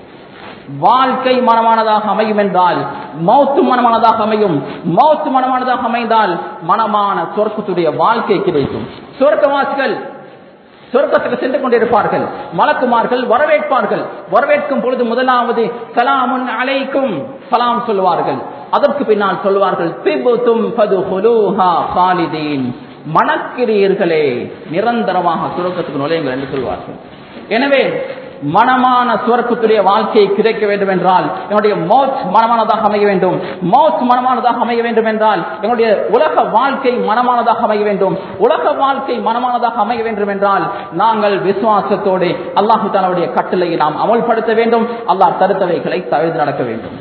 Speaker 1: வாழ்க்கை மனமானதாக அமையும் என்றால் மௌத்து மனமானதாக அமையும் மௌத்து மனமானதாக அமைந்தால் மனமான சொர்க்கத்துடைய வாழ்க்கை கிடைக்கும் சொர்க்கவாசிகள் சொர்க்கத்துக்கு சென்று கொண்டிருப்பார்கள் மலக்குமார்கள் வரவேற்பார்கள் வரவேற்கும் பொழுது முதலாவது சலாமுன் அலைக்கும் சலாம் சொல்வார்கள் அதற்கு பின்னால் சொல்வார்கள் திபுத்தும் ஃபதுஹுலூஹா காலிதீன் மணக்கிறீர்களே நிரந்தரமாக சுரக்கத்துக்கு நுழையுங்கள் என்று சொல்வார்கள் எனவே மனமான சுவர்க்கத்துடைய வாழ்க்கை கிடைக்க வேண்டும் என்றால் என்னுடைய மௌத் மனமானதாக அமைய வேண்டும் மௌத் மனமானதாக அமைய வேண்டும் என்றால் என்னுடைய உலக வாழ்க்கை மனமானதாக அமைய வேண்டும் உலக வாழ்க்கை மனமானதாக அமைய வேண்டும் என்றால் நாங்கள் விசுவாசத்தோடு அல்லாஹு தாலாவுடைய கட்டளையை நாம் அமல்படுத்த வேண்டும் அல்லாஹ் தடுத்தவைகளை தவிர்த்து நடக்க வேண்டும்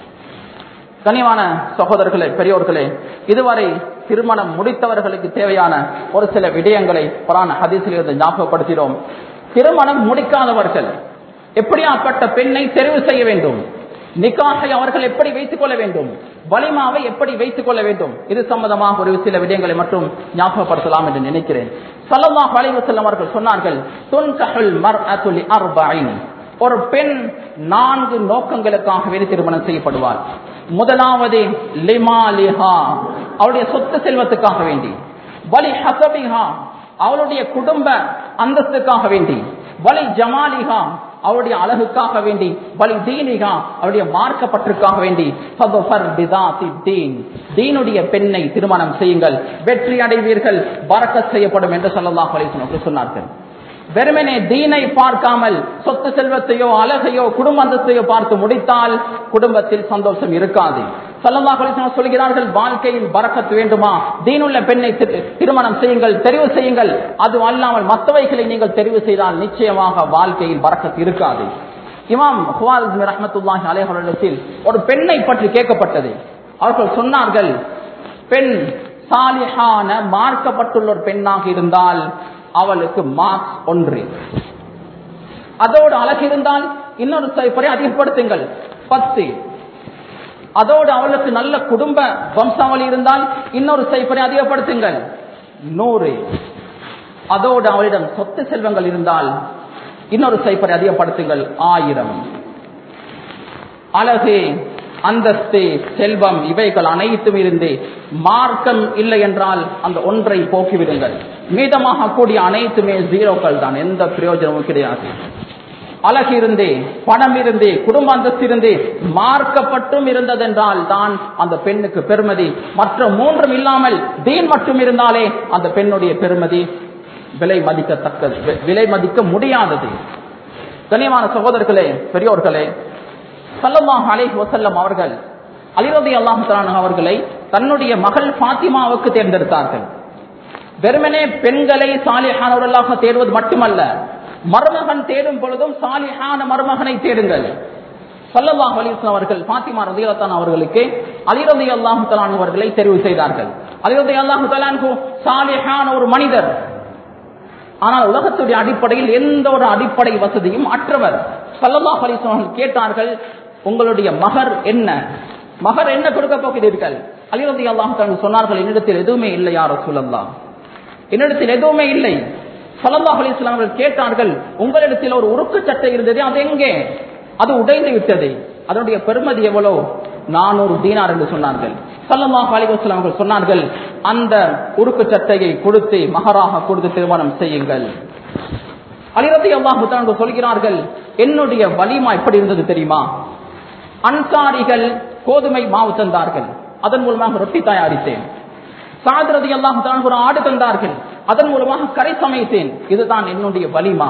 Speaker 1: கனிவான சகோதரர்களே பெரியோர்களே இதுவரை திருமணம் முடித்தவர்களுக்கு தேவையான ஒரு சில விடயங்களை புராண ஹதீஸில் இருந்து ஞாபகப்படுத்தினோம் திருமணம் முடிக்காதவர்கள் எப்படியாப்பட்ட பெண்ணை தெரிவு செய்ய வேண்டும் நிக்காகை அவர்கள் எப்படி வைத்துக் கொள்ள வேண்டும் வலிமாவை எப்படி வைத்துக் கொள்ள வேண்டும் இது சம்பந்தமாக ஒரு சில விடயங்களை மட்டும் ஞாபகப்படுத்தலாம் என்று நினைக்கிறேன் சல்லல்லாஹு அலைஹி வஸல்லம் அவர்கள் சொன்னார்கள் துன்கஹுல் மர்அத்து லி அர்பஇன் ஒரு பெண் நான்கு நோக்கங்களுக்காக வேறு திருமணம் செய்யப்படுவார் முதலாவது லிமாலிஹா அவளுடைய சொத்து செல்வத்துக்காக வேண்டி வலி ஹசபிஹா அவளுடைய குடும்ப அந்தஸ்துக்காக வேண்டி வலி ஜமாலிஹா அவருடைய அழகுக்காக வேண்டி வலி தீனிகா அவருடைய மார்க்கப்பட்டிற்காக வேண்டி ஃபதுஃபர் பிதாத்தி தீன் தீனுடைய பெண்ணை திருமணம் செய்யுங்கள் வெற்றி அடைவீர்கள் பறக்கத் செய்யப்படும் என்று ஸல்லல்லாஹு அலைஹி வஸல்லம் சொன்னார்கள் வெறுமனே தீனை பார்க்காமல் சொத்து செல்வத்தையோ அழகையோ குடும்ப அந்தஸ்தையோ பார்த்து முடித்தால் குடும்பத்தில் சந்தோஷம் இருக்காது சல்லல்லாஹு அலைஹி வஸல்லம் சொல்கிறார்கள் வாழ்க்கையில் பரக்கத் வேண்டுமா தீனுள்ள பெண்ணை திரு- திருமணம் செய்யுங்கள் தெரிவு செய்யுங்கள் அது அல்லாமல் மற்றவைகளை நீங்கள் தெரிவு செய்தால் நிச்சயமாக வாழ்க்கையில் பரக்கத் இருக்காது இமாம் ஹுவால் ரஹமத்துல்லாஹி அலைஹிடத்தில் ஒரு பெண்ணை பற்றி கேட்கப்பட்டது அவர்கள் சொன்னார்கள் பெண் சாலிஹான மார்க்கப்பட்டுள்ள ஒரு பெண்ணாக இருந்தால் அவளுக்கு மார்க்ஸ் ஒன்று அதோடு அழகு இருந்தால் இன்னொரு சைப்பரை அதிகப்படுத்துங்கள் பத்து அதோடு அவளுக்கு நல்ல குடும்ப வம்சாவளி இருந்தால் இன்னொரு சைப்பரை அதிகப்படுத்துங்கள் நூறு அதோடு அவளிடம் சொத்து செல்வங்கள் இருந்தால் இன்னொரு சைப்பரை அதிகப்படுத்துங்கள் ஆயிரம் அழகு அந்தஸ்து செல்வம் இவைகள் அனைத்தும் இருந்து மார்க்கம் இல்லை என்றால் அந்த ஒன்றை போக்கிவிடுங்கள் மீதமாக கூடிய அனைத்துமே ஜீரோக்கள் தான் எந்த பிரயோஜனமும் கிடையாது அழகு இருந்து பணம் இருந்து குடும்ப அந்தஸ்து இருந்து மார்க்கப்பட்டும் இருந்ததென்றால் தான் அந்த பெண்ணுக்கு பெருமதி மற்ற மூன்றும் இல்லாமல் தீன் மட்டும் இருந்தாலே அந்த பெண்ணுடைய பெருமதி விலை மதிக்கத்தக்கது விலை மதிக்க முடியாதது கண்ணியமான சகோதரர்களே பெரியோர்களே சல்லல்லாஹ் அலைஹி வசல்லம் அவர்கள் அலிரதி அல்லாஹான் அவர்களை தன்னுடைய மகள் பாத்திமாவுக்கு தேர்ந்தெடுத்தார்கள் வெறுமனே பெண்களை சாலிஹானவர்களாக தேடுவது மட்டுமல்ல மருமகன் தேடும் பொழுதும் சாலிஹான மருமகனை தேடுங்கள் சல்லல்லாஹ் அலிஸ்லாம் அவர்கள் பாத்திமா ரதியத்தான் அவர்களுக்கு அலிரதி அல்லாஹு தலான் அவர்களை தெரிவு செய்தார்கள் அலிரதி அல்லாஹு தலான்கு சாலிஹான ஒரு மனிதர் ஆனால் உலகத்துடைய அடிப்படையில் எந்த ஒரு அடிப்படை வசதியும் அற்றவர் சல்லல்லாஹ் அலிஸ்லாம் கேட்டார்கள் உங்களுடைய மகர் என்ன மகர் என்ன கொடுக்க போகிறீர்கள் அலிரதி அல்லாஹு சொன்னார்கள் என்னிடத்தில் எதுவுமே இல்லை யார சொல்லலாம் என்னிடத்தில் எதுவுமே இல்லை சல்லல்லாஹ் அலிஸ்லாம் அவர்கள் கேட்டார்கள் உங்களிடத்தில் ஒரு உருக்கு சட்டை இருந்தது அது எங்கே அது உடைந்து விட்டது அதனுடைய பெருமதி எவ்வளோ நானூறு தீனார் என்று சொன்னார்கள் சல்லல்லாஹ் அலிவஸ்லாம் அவர்கள் சொன்னார்கள் அந்த உருக்கு சட்டையை கொடுத்து மகராக கொடுத்து திருமணம் செய்யுங்கள் அலிரதி அல்லாஹு சொல்கிறார்கள் என்னுடைய வலிமா எப்படி இருந்தது தெரியுமா அன்சாரிகள் கோதுமை மாவு தந்தார்கள் அதன் மூலமாக ரொட்டி தயாரித்தேன் சாதரதி எல்லாம் ஒரு ஆடு தந்தார்கள் அதன் மூலமாக கரை சமைத்தேன் இதுதான் என்னுடைய வலிமா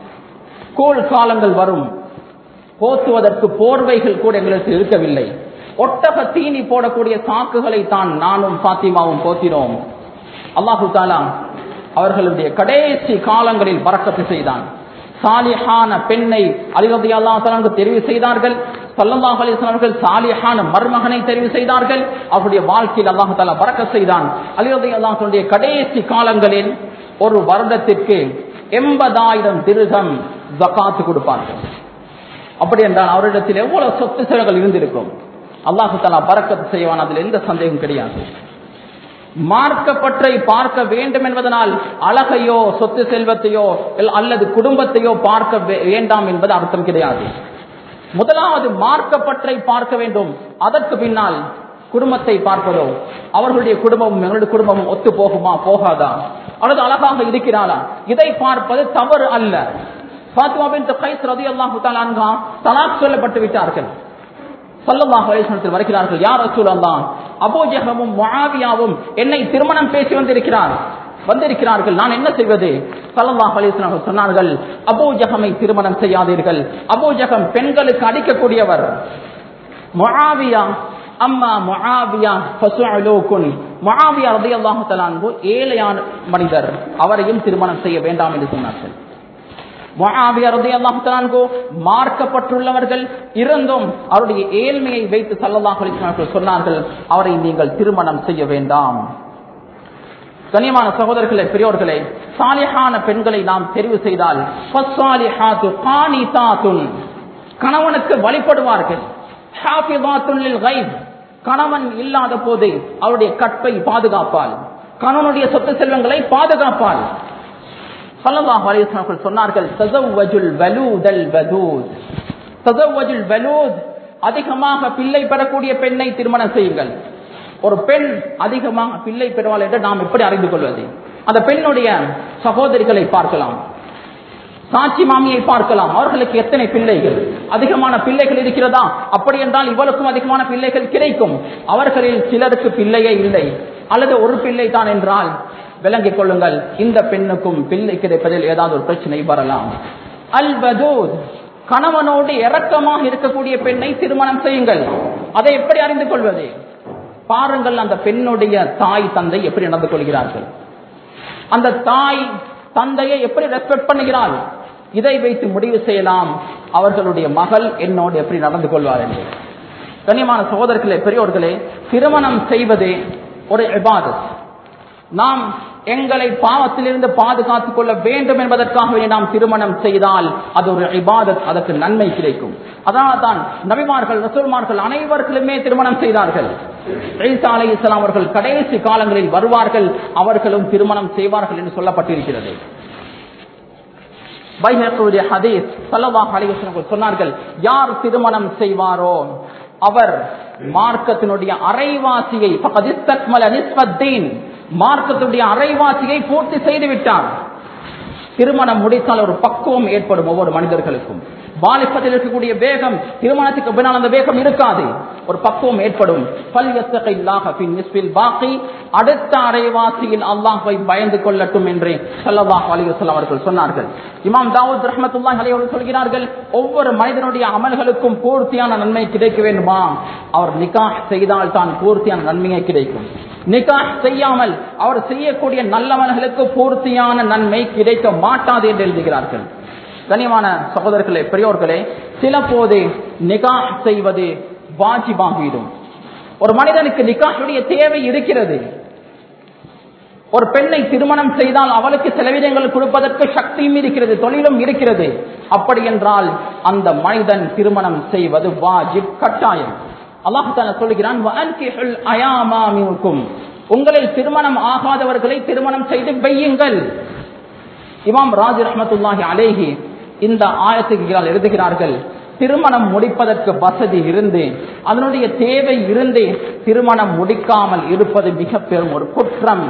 Speaker 1: கோல் காலங்கள் வரும் போத்துவதற்கு போர்வைகள் கூட எங்களுக்கு இருக்கவில்லை ஒட்டக தீனி போடக்கூடிய சாக்குகளை தான் நானும் பாத்திமாவும் போத்தினோம் அல்லாஹு தாலா அவர்களுடைய கடைசி காலங்களில் பறக்கத்து செய்தான் சாலிஹான பெண்ணை அலிரதி அல்லா தெரிவு செய்தார்கள் சல்லல்லாஹ் அலிஸ்லாமர்கள் சாலிஹான மருமகனை தெரிவு செய்தார்கள் அவருடைய வாழ்க்கையில் அல்லாஹு தாலா பறக்க செய்தான் அலிரதி அல்லாஹனுடைய கடைசி காலங்களில் ஒரு வருடத்திற்கு எண்பதாயிரம் திருகம் ஜக்காத்து கொடுப்பார்கள் அப்படி என்றால் அவரிடத்தில் எவ்வளவு சொத்து செலவுகள் இருந்திருக்கும் அல்லாஹு தாலா பறக்கத்து செய்வான் அதில் எந்த சந்தேகம் கிடையாது மார்க்கப்பற்றை பார்க்க வேண்டும் என்பதனால் அழகையோ சொத்து செல்வத்தையோ அல்லது குடும்பத்தையோ பார்க்க வேண்டாம் என்பது அர்த்தம் கிடையாது முதலாவது மார்க்கப்பற்றை பார்க்க வேண்டும் அதற்கு பின்னால் குடும்பத்தை பார்ப்பதோ அவர்களுடைய குடும்பமும் எங்களுடைய குடும்பமும் ஒத்து போகுமா போகாதா அல்லது அழகாக இருக்கிறாரா இதை பார்ப்பது தவறு அல்ல பாத்மா பின் கைஸ் ரதி அல்லாஹு தலாக் சொல்லப்பட்டு விட்டார்கள் சல்லல்லாஹு அலிஸ்வனத்தில் வருகிறார்கள் யார் ரசூல் அல்லான் அபோஜகமும் முஆவியாவும் என்னை திருமணம் பேசி வந்திருக்கிறார் வந்திருக்கிறார்கள் நான் என்ன செய்வது சல்லல்லாஹு அலிஸ்லாம் சொன்னார்கள் அபோஜகமை திருமணம் செய்யாதீர்கள் அபோஜகம் பெண்களுக்கு அடிக்கக்கூடியவர் முஆவியா அம்மா முஆவியா ஃபசுஅலூகுன் முஆவியா ரலியல்லாஹு தஆலா அன்ஹு ஏழையான மனிதர் அவரையும் திருமணம் செய்ய வேண்டாம் என்று சொன்னார்கள் மார்க்கப்பட்டுள்ளவர்கள் இருந்தும் அவருடைய ஏழ்மையை வைத்து சல்லல்லாஹ் சொன்னார்கள் அவரை நீங்கள் திருமணம் செய்ய வேண்டாம் கனியமான சகோதரர்களே பெரியோர்களே சாலிஹான பெண்களை நாம் தெரிவு செய்தால் கணவனுக்கு வழிபடுவார்கள் கணவன் இல்லாத போது அவருடைய கற்பை பாதுகாப்பால் கணவனுடைய சொத்து செல்வங்களை பாதுகாப்பால் சல்லல்லாஹு அலைஹி வஸல்லம் சொன்னார்கள் தஸவ்வஜுல் வலூதல் வதூத் தஸவ்வஜுல் வலூத் அதிகமாக பிள்ளை பெறக்கூடிய பெண்ணை திருமணம் செய்யுங்கள் ஒரு பெண் அதிகமாக பிள்ளை பெறுவாள் என்று நாம் எப்படி அறிந்து கொள்வது அந்த பெண்ணுடைய சகோதரிகளை பார்க்கலாம் சாட்சி மாமியை பார்க்கலாம் அவர்களுக்கு எத்தனை பிள்ளைகள் அதிகமான பிள்ளைகள் இருக்கிறதா அப்படி என்றால் இவளுக்கும் அதிகமான பிள்ளைகள் கிடைக்கும் அவர்களில் சிலருக்கு பிள்ளையே இல்லை அல்லது ஒரு பிள்ளை தான் என்றால் விளங்கிக் கொள்ளுங்கள் இந்த பெண்ணுக்கும் பிள்ளை கிடைப்பதில் ஏதாவது ஒரு பிரச்சனை வரலாம் அல் வதூத் கணவனோடு இரக்கமாக இருக்கக்கூடிய பெண்ணை திருமணம் செய்யுங்கள் அதை எப்படி அறிந்து கொள்வது பாருங்கள் அந்த பெண்ணுடைய தாய் தந்தை எப்படி நடந்து கொள்கிறார்கள் அந்த தாய் தந்தையை எப்படி ரெஸ்பெக்ட் பண்ணுகிறாள் இதை வைத்து முடிவு செய்யலாம் அவர்களுடைய மகள் என்னோடு எப்படி நடந்து கொள்வார் என்று கண்ணியமான சகோதரர்களே பெரியோர்களே திருமணம் செய்வது ஒரு இபாதத் நாம் எங்களை பாவத்திலிருந்து பாதுகாத்துக் கொள்ள வேண்டும் என்பதற்காகவே நாம் திருமணம் செய்தால் அது ஒரு இபாதத் அதற்கு நன்மை கிடைக்கும் அதனால தான் நபிமார்கள் ரசூல்மார்கள் அனைவர்களுமே திருமணம் செய்தார்கள் ஈசா அலை இஸ்லாம் அவர்கள் கடைசி காலங்களில் வருவார்கள் அவர்களும் திருமணம் செய்வார்கள் என்று சொல்லப்பட்டிருக்கிறது பைஹக்குடைய ஹதீஸ் ஸல்லல்லாஹு அலைஹி வஸல்லம் சொன்னார்கள் யார் திருமணம் செய்வாரோ அவர் மார்க்கத்தினுடைய அரைவாசியை ஃபகத் இஸ்தக்மல நிஸ்பத்தீன் மார்க்கத்துடைய அரைவாசியை பூர்த்தி செய்து விட்டார் திருமணம் முடித்தால் ஒரு பக்குவம் ஏற்படும் ஒவ்வொரு மனிதர்களுக்கும் வாலிபத்தில் இருக்கக்கூடிய வேகம் திருமணத்துக்கு பின்னால் அந்த வேகம் இருக்காது ஒரு பக்குவம் ஏற்படும் அடுத்த அரைவாசியில் அல்லாஹை பயந்து கொள்ளட்டும் என்று சல்லாஹ் அலிவசல்லம் அவர்கள் சொன்னார்கள் இமாம் தாவூத் ரஹமத்துல்லாஹ் அலி அவர்கள் சொல்கிறார்கள் ஒவ்வொரு மனிதனுடைய அமல்களுக்கும் பூர்த்தியான நன்மை கிடைக்க வேண்டுமா அவர் நிக்காஹ் செய்தால் தான் பூர்த்தியான நன்மையை கிடைக்கும் நிகாஹ் செய்யாமல் அவர் செய்யக்கூடிய நல்லவர்களுக்கு பூர்த்தியான நன்மை கிடைக்க மாட்டாது என்று எழுதுகிறார்கள் கனியமான சகோதரர்களே பெரியோர்களே சில போது நிகாஹ் செய்வது வாஜிபாகிவிடும் ஒரு மனிதனுக்கு நிகாஹுடைய தேவை இருக்கிறது ஒரு பெண்ணை திருமணம் செய்தால் அவளுக்கு செலவினங்கள் கொடுப்பதற்கு சக்தியும் இருக்கிறது தொழிலும் இருக்கிறது அப்படி என்றால் அந்த மனிதன் திருமணம் செய்வது வாஜிப் கட்டாயம் அல்லாஹால சொல்கிறான் உங்களில் திருமணம் ஆகாதவர்களை திருமணம் செய்து வையுங்கள் இமாம் ராஜ் ரஹமத்துல்லாஹி அலேஹி இந்த ஆயத்துக்கு எழுதுகிறார்கள் திருமணம் முடிப்பதற்கு வசதி இருந்து அதனுடைய தேவை இருந்து திருமணம் முடிக்காமல் இருப்பது மிக பெரும் ஒரு குற்றம்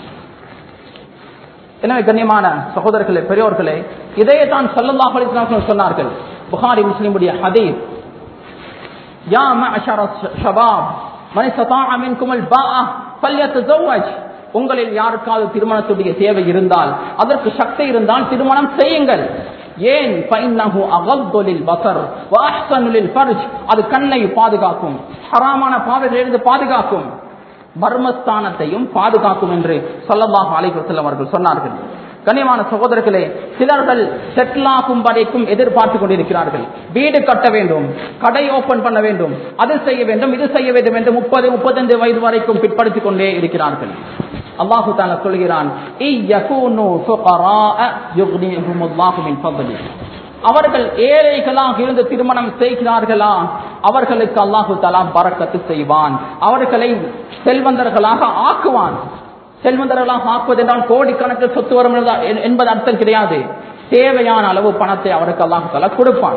Speaker 1: எனவே கண்ணியமான சகோதரர்களே பெரியோர்களே இதையே தான் சல்லல்லாஹ் அலிஸ்லாம் சொன்னார்கள் புகாரி முஸ்லிமுடைய ஹதீஸ் யா மஅஷர ஷபாப் மன் இஸ்ததாஅ மின்கும் அல்-பாஅ ஃபல்யத்தஸவ்வஜ் உங்களில் யாருக்காவது திருமணத்துடைய தேவை இருந்தால் அதற்கு சக்தி இருந்தால் திருமணம் செய்யுங்கள் ஏன் ஃபைன்னஹு அகத்து லில்-பஸர் வ அஹ்ஸனு லில்-ஃபர்ஜ் அது கண்ணை பாதுகாக்கும் ஹராமான பாதைகளிலிருந்து பாதுகாக்கும் மர்மஸ்தானத்தையும் பாதுகாக்கும் என்று சொல்லல்லாஹு அலைஹி வஸல்லம் அவர்கள் சொன்னார்கள் கனியமான சகோதரர்களே சிலர்கள் செட்டில் ஆகும் வரைக்கும் எதிர்பார்த்து கொண்டிருக்கிறார்கள் வீடு கட்ட வேண்டும் கடை ஓபன் பண்ண வேண்டும் அது செய்ய வேண்டும் இது செய்ய வேண்டும் என்று முப்பது முப்பத்தைந்து வயது வரைக்கும் பிற்படுத்திக் கொண்டே இருக்கிறார்கள் அல்லாஹு தாலா சொல்கிறான் அவர்கள் ஏழைகளாக இருந்து திருமணம் செய்கிறார்களா அவர்களுக்கு அல்லாஹு தாலா பறக்கத்து செய்வான் அவர்களை செல்வந்தர்களாக ஆக்குவான் செல்வந்தர்களாக ஆக்குவது என்றால் கோடிக்கணக்கில் சொத்து வரும் என்பது அர்த்தம் கிடையாது தேவையான அளவு பணத்தை அவருக்கு அல்லாஹால கொடுப்பான்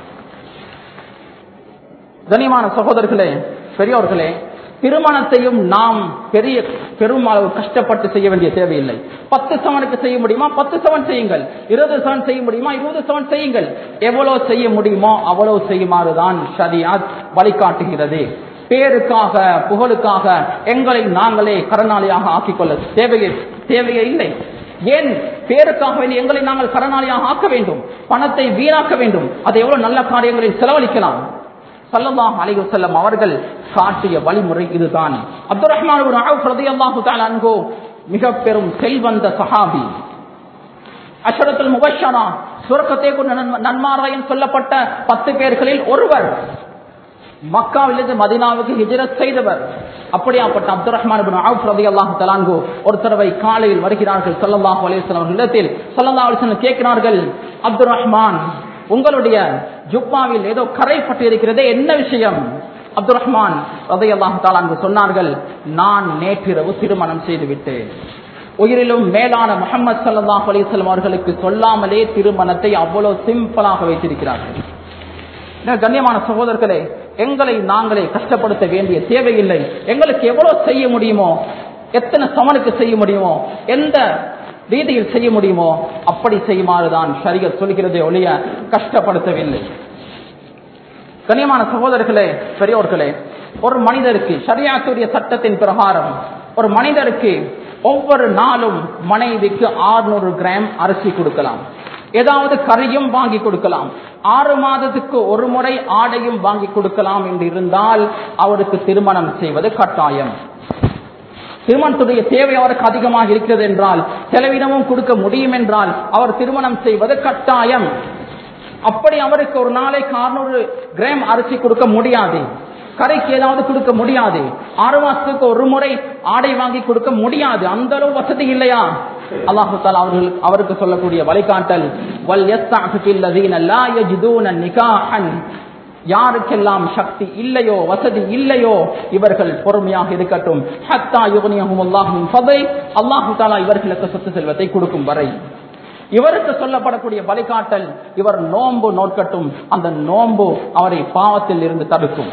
Speaker 1: கனிமான சகோதரர்களே பெரியோர்களே திருமணத்தையும் நாம் பெரிய பெரும் அளவு கஷ்டப்பட்டு செய்ய வேண்டிய தேவையில்லை பத்து சவனுக்கு செய்ய முடியுமா பத்து சவன் செய்யுங்கள் இருபது சவன் செய்ய முடியுமா இருபது சவன் செய்யுங்கள் எவ்வளவு செய்ய முடியுமோ அவ்வளவு செய்யுமாறுதான் ஷரியாத் வழிகாட்டுகிறது பேருக்காக புகழுக்காக எங்களை நாங்களே கடனாளியாக ஆக்கிக்கொள்ள தேவையே தேவையே இல்லை ஏன் பேருக்காக வேண்டி எங்களை நாங்கள் கடனாளியாக ஆக்க வேண்டும் பணத்தை வீணாக்க வேண்டும் அதை எவ்வளவு நல்ல காரியங்களில் செலவழிக்கலாம் சல்லல்லாஹ் அலைஹி வஸல்லம் அவர்கள் காட்டிய வழிமுறை இதுதான் அப்துல் ரஹ்மான் அன்கோ மிக பெரும் செல்வந்த சஹாபி அஷரத்துல் முபஷரா சுரக்கத்தை கொண்டு நன்மாராயம் சொல்லப்பட்ட பத்து பேர்களில் ஒருவர் மக்காவிலிருந்து மதினாவுக்கு ஹிஜரத் செய்தவர் அப்படியாப்பட்ட அப்துல் ரஹ்மான் ரதி அல்லாஹு தலான்கோ ஒரு தடவை காலையில் வருகிறார்கள் சல்லல்லாஹு அலிஸ்லாம் அவர்களிடத்தில் சல்லல்லா அலிஸ்லாம் கேட்கிறார்கள் அப்துல் ரஹ்மான் உங்களுடைய ஜுப்பாவில் ஏதோ கரைப்பட்டு இருக்கிறதே என்ன விஷயம் அப்துல் ரஹ்மான் ரதை அல்லாஹு தாலான்கு சொன்னார்கள் நான் நேற்றிரவு திருமணம் செய்துவிட்டேன் உயிரிலும் மேலான முகமது சல்லாஹ் அலிஸ்லாம் அவர்களுக்கு சொல்லாமலே திருமணத்தை அவ்வளவு சிம்பிளாக வைத்திருக்கிறார்கள் கண்ணியமான சகோதரர்களே எங்களை நாங்களே கஷ்டப்படுத்த வேண்டிய தேவையில்லை எங்களுக்கு எவ்வளவு செய்ய முடியுமோ எத்தனை சமனுக்கு செய்ய முடியுமோ எந்த ரீதியில் செய்ய முடியுமோ அப்படி செய்யுமாறுதான் ஷரியத் சொல்கிறதே ஒழிய கஷ்டப்படுத்தவில்லை கண்ணியமான சகோதரர்களே பெரியோர்களே ஒரு மனிதருக்கு ஷரியாத்துடைய சட்டத்தின் பிரகாரம் ஒரு மனிதருக்கு ஒவ்வொரு நாளும் மனைவிக்கு ஆறுநூறு கிராம் அரிசி கொடுக்கலாம் ஏதாவது கறியும் வாங்கி கொடுக்கலாம் ஆறு மாதத்துக்கு ஒரு முறை ஆடையும் வாங்கி கொடுக்கலாம் என்று இருந்தால் அவருக்கு திருமணம் செய்வது கட்டாயம் திருமணத்துடைய தேவை அவருக்கு அதிகமாக இருக்கிறது என்றால் செலவினமும் கொடுக்க முடியும் என்றால் அவர் திருமணம் செய்வது கட்டாயம் அப்படி அவருக்கு ஒரு நாளைக்கு அறுநூறு கிராம் அரிசி கொடுக்க முடியாது கரைக்கு ஏதாவது கொடுக்க முடியாது ஆறு மாசத்துக்கு ஒரு முறை ஆடை வாங்கி கொடுக்க முடியாது அந்த அளவு வசதி இல்லையா அல்லாஹு தாலா அவர்கள் அவருக்கு சொல்லக்கூடிய வழிகாட்டல் வல் யஸ்தஅஃபில்லதீன லா யஜிதூன நிகாஹன் யாருக்கெல்லாம் சக்தி இல்லையோ வசதி இல்லையோ இவர்கள் பொறுமையாக இருக்கட்டும் ஹத்தா யுகனியஹும் அல்லாஹும் ஃபதை அல்லாஹு தாலா இவர்களுக்கு சொத்து செல்வத்தை கொடுக்கும் வரை இவருக்கு சொல்லப்படக்கூடிய வழிகாட்டல் இவர் நோன்பு நோட்கட்டும் அந்த நோன்பு அவரை பாவத்தில் இருந்து தடுக்கும்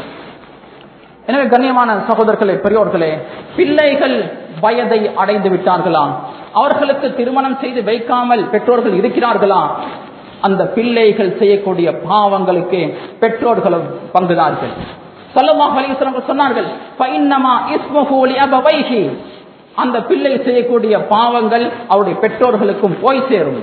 Speaker 1: எனவே கண்ணியமான சகோதரர்களே பெரியோர்களே பிள்ளைகள் வயதை அடைந்து விட்டார்களா அவர்களுக்கு திருமணம் செய்து வைக்காமல் பெற்றோர்கள் இருக்கிறார்களா அந்த பிள்ளைகள் செய்யக்கூடிய பாவங்களுக்கு பெற்றோர்களும் பங்குதார்கள் சல்லல்லாஹு அலைஹி வஸல்லம் சொன்னார்கள் ஃபைன்னமா இஸ்முஹு லிஅபவைஹி அந்த பிள்ளை செய்யக்கூடிய பாவங்கள் அவருடைய பெற்றோர்களுக்கும் போய் சேரும்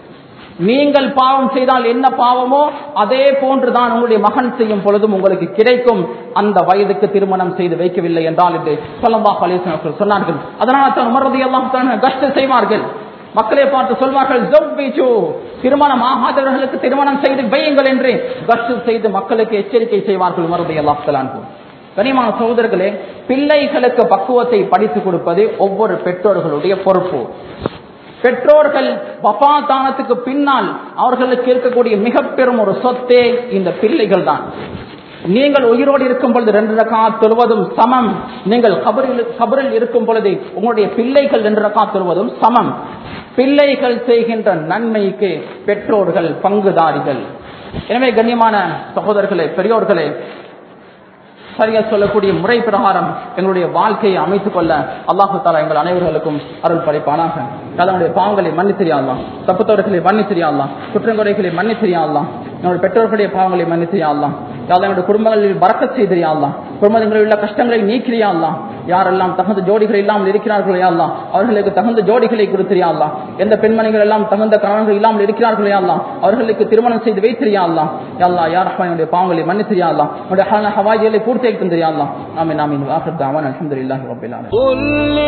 Speaker 1: நீங்கள் பாவம் செய்தால் என்ன பாவமோ அதே போன்றுதான் உங்களுடைய மகன் செய்யும் பொழுதும் உங்களுக்கு கிடைக்கும் அந்த வயதுக்கு திருமணம் செய்து வைக்கவில்லை என்றால் என்று சொல்லமாக அலிஸ்வர்கள் சொன்னார்கள் அதனால் தான் உமரது எல்லாம் கஷ்டம் செய்வார்கள் மக்களை பார்த்து சொல்வார்கள் "ஜவ்விஜு", திருமணம் ஆகாதவர்களுக்கு திருமணம் செய்து வையுங்கள் என்று கஷ்டம் செய்து மக்களுக்கு எச்சரிக்கை செய்வார்கள் உமரது எல்லாம் கனிமான சகோதரர்களே பிள்ளைகளுக்கு பக்குவத்தை படித்துக் கொடுப்பது ஒவ்வொரு பெற்றோர்களுடைய பொறுப்பு பெற்றோர்கள் வபாதானத்துக்கு பின்னால் அவர்களுக்கு இருக்கக்கூடிய மிக பெரும் ஒரு சொத்தே இந்த பிள்ளைகள் தான் நீங்கள் உயிரோடு இருக்கும் பொழுது ரெண்டு ரக்கா தொழுவதும் சமம் நீங்கள் கபரில் கபரில் இருக்கும் பொழுது உங்களுடைய பிள்ளைகள் ரெண்டு ரக்கா தொழுவதும் சமம் பிள்ளைகள் செய்கின்ற நன்மைக்கு பெற்றோர்கள் பங்குதாரிகள் எனவே கண்ணியமான சகோதரர்களே பெரியோர்களே சரியா சொல்லக்கூடிய முறை பிரகாரம் எங்களுடைய வாழ்க்கையை அமைத்துக் கொள்ள அல்லாஹு தாலா எங்கள் அனைவர்களுக்கும் அருள் படைப்பானாக அதனுடைய பாவங்களை மன்னித்திரியாலாம் தப்புத்தவர்களை மன்னித்திரியாலாம் குற்றங்குறைகளை மன்னித்திரியாலாம் எங்களுடைய பெற்றோர்களுடைய பாவங்களை மன்னித்திரியாலாம் எங்களுடைய குடும்பங்களில் பறக்க செய்திரியாலாம் குடும்பங்களில் உள்ள கஷ்டங்களை நீக்கிறியாலாம் யாரெல்லாம் தகுந்த ஜோடிகள் இல்லாமல் இருக்கிறார்களோ யாரெல்லாம் அவர்களுக்கு தகுந்த ஜோடிகளை கொடுத்திரியாலாம் எந்த பெண்மணிகள் எல்லாம் தகுந்த கணவன்கள் இல்லாமல் இருக்கிறார்களோ யாரெல்லாம் அவர்களுக்கு திருமணம் செய்து வைத்திரியாலாம் யாரா யார் என்னுடைய பாவங்களை மன்னித்திரியாலாம் உங்களுடைய ஹவாஜிகளை பூர்த்தி தந்திரியாலாம் ஆமீன் ஆமீன் ஆஃபர் தாவான் அல்ஹம்துலில்லாஹி ரப்பில் ஆலமீன்
Speaker 2: قل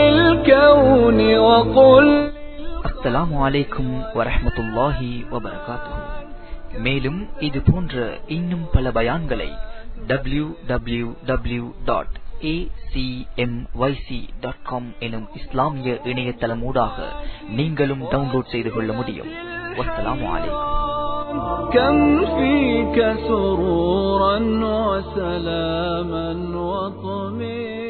Speaker 2: للكون وقل
Speaker 3: அஸ்ஸலாமு அலைக்கும் வரஹ்மத்துல்லாஹி வபரகாத்துஹு மேலும் இது போன்ற இன்னும் பல பயான்களை W W W dot dot com எனும் இஸ்லாமிய இணையதளமூடாக நீங்களும் டவுன்லோட் செய்து கொள்ள முடியும் வஸ்ஸலாமு அலைக்கும்
Speaker 2: كم فيك سرورا وسلاما وطمئنا